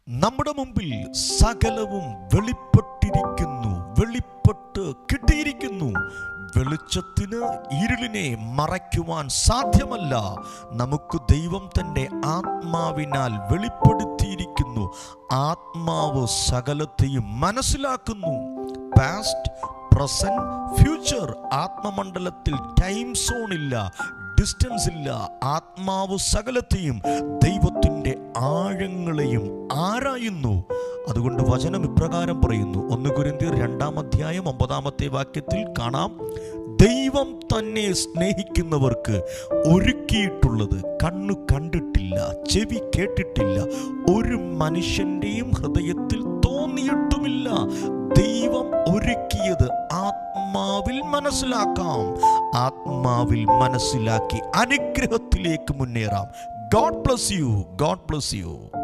നമ്മുടെ മുമ്പിൽ സകലവും വെളിപ്പെട്ടിരിക്കുന്നു വെളിപ്പെട്ട് കിട്ടിയിരിക്കുന്നു വെളിച്ചത്തിന് ഇരുളിനെ മറയ്ക്കുവാൻ സാധ്യമല്ല നമുക്ക് ദൈവം തൻ്റെ ആത്മാവിനാൽ വെളിപ്പെടുത്തിയിരിക്കുന്നു ആത്മാവ് സകലത്തെയും മനസ്സിലാക്കുന്നു പാസ്റ്റ് പ്രസന്റ് ഫ്യൂച്ചർ ആത്മമണ്ഡലത്തിൽ ടൈം സോൺ ഇല്ല ഡിസ്റ്റൻസ് ഇല്ല ആത്മാവ് സകലത്തെയും ദൈവത്തിൻ്റെ ആഴങ്ങളെയും ആരായുന്നു അതുകൊണ്ട് വചനം ഇപ്രകാരം പറയുന്നു ഒന്ന് കുരിന്തിയർ രണ്ടാം അധ്യായം ഒമ്പതാമത്തെ വാക്യത്തിൽ കാണാം ദൈവം തന്നെ സ്നേഹിക്കുന്നവർക്ക് ഒരുക്കിയിട്ടുള്ളത് കണ്ണു കണ്ടിട്ടില്ല ചെവി കേട്ടിട്ടില്ല ഒരു മനുഷ്യന്റെയും ഹൃദയത്തിൽ തോന്നിയിട്ടുമില്ല ദൈവം ഒരുക്കിയത് ആത്മാവിൽ മനസ്സിലാക്കാം ആത്മാവിൽ മനസ്സിലാക്കി അനുഗ്രഹത്തിലേക്ക് മുന്നേറാം God bless you God bless U